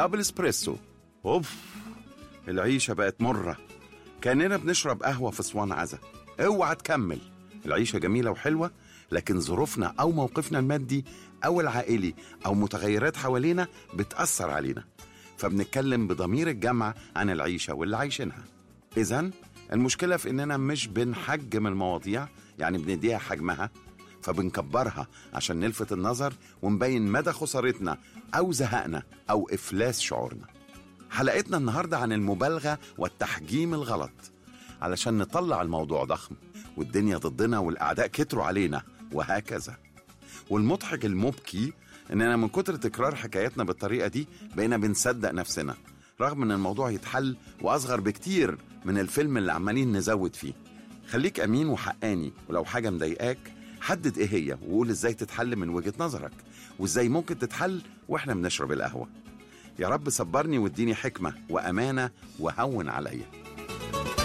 دبل اسبريسو اوف العيشة بقت مرة كأننا بنشرب قهوة في اسوان عزا اوعى تكمل العيشة جميلة وحلوة لكن ظروفنا أو موقفنا المادي أو العائلي أو متغيرات حوالينا بتأثر علينا فبنتكلم بضمير الجمع عن العيشة واللي عايشينها إذا المشكلة في إننا مش بنحجم المواضيع يعني بنديها حجمها فبنكبرها عشان نلفت النظر ونبين مدى خسارتنا أو زهقنا أو إفلاس شعورنا حلقتنا النهاردة عن المبالغة والتحجيم الغلط علشان نطلع الموضوع ضخم والدنيا ضدنا والأعداء كتروا علينا وهكذا والمضحك المبكي إننا من كتر تكرار حكاياتنا بالطريقة دي بقينا بنصدق نفسنا رغم إن الموضوع يتحل وأصغر بكتير من الفيلم اللي عمالين نزود فيه خليك أمين وحقاني ولو حاجة مضايقاك حدد إيه هي وقول إزاي تتحل من وجهة نظرك وإزاي ممكن تتحل وإحنا بنشرب القهوة يا رب صبرني واديني حكمة وأمانة وهون عليا